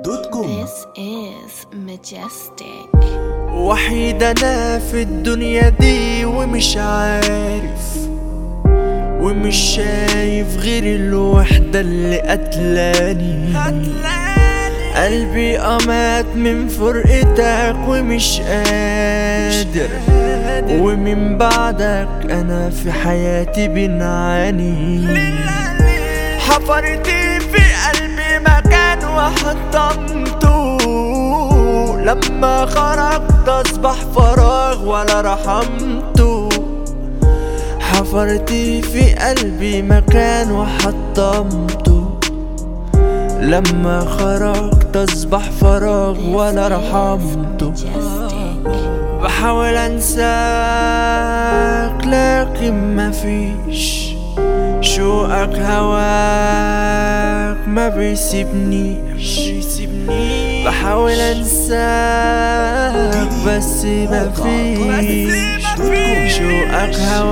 دوت كوم This is majestic. وحيد انا في الدنيا دي ومش عارف ومش شايف غير الوحدة اللي قتلاني قلبي قمات من فرقتك ومش قادر ومن بعدك انا في حياتي بنعاني حفرت في قلبي مكان وحطمته لما خرجت اصبح فراغ ولا رحمته حفرت في قلبي مكان وحطمته لما خرجت اصبح فراغ ولا رحمته بحاول انساك لكن مفيش شوقك هواك ما بيسيبنيش بحاول انساك بس مفيش شوقك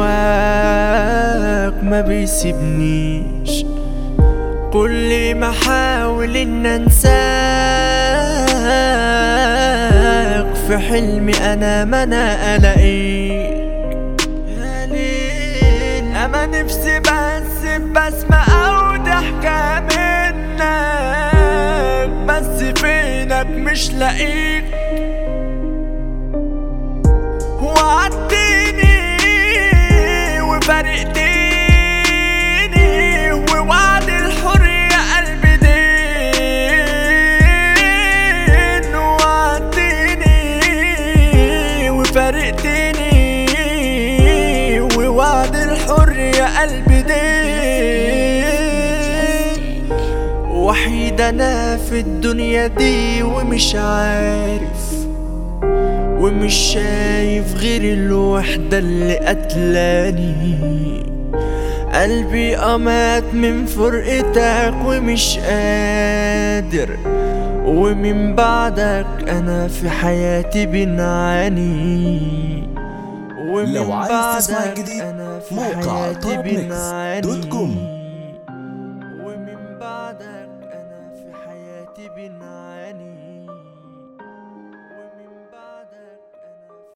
هواك ما بيسيبنيش كل ما احاول ان انساك في حلمي انا ما انا الاقيك يا ليل اما نفسي بس بسمة او ضحكة منك بس فينك مش لاقيك وعدتني وفارقتني ووعد الحرية قلبي دين وعدتني وفارقتني ووعد الحرية قلبي دين وحيد انا في الدنيا دي ومش عارف ومش شايف غير الوحدة اللي قتلاني قلبي قمات من فرقتك ومش قادر ومن بعدك انا في حياتي بنعاني ومن لو عايز تسمع بعدك الجديد أنا في موقع حياتي توب ميكس دوت بنعاني. كوم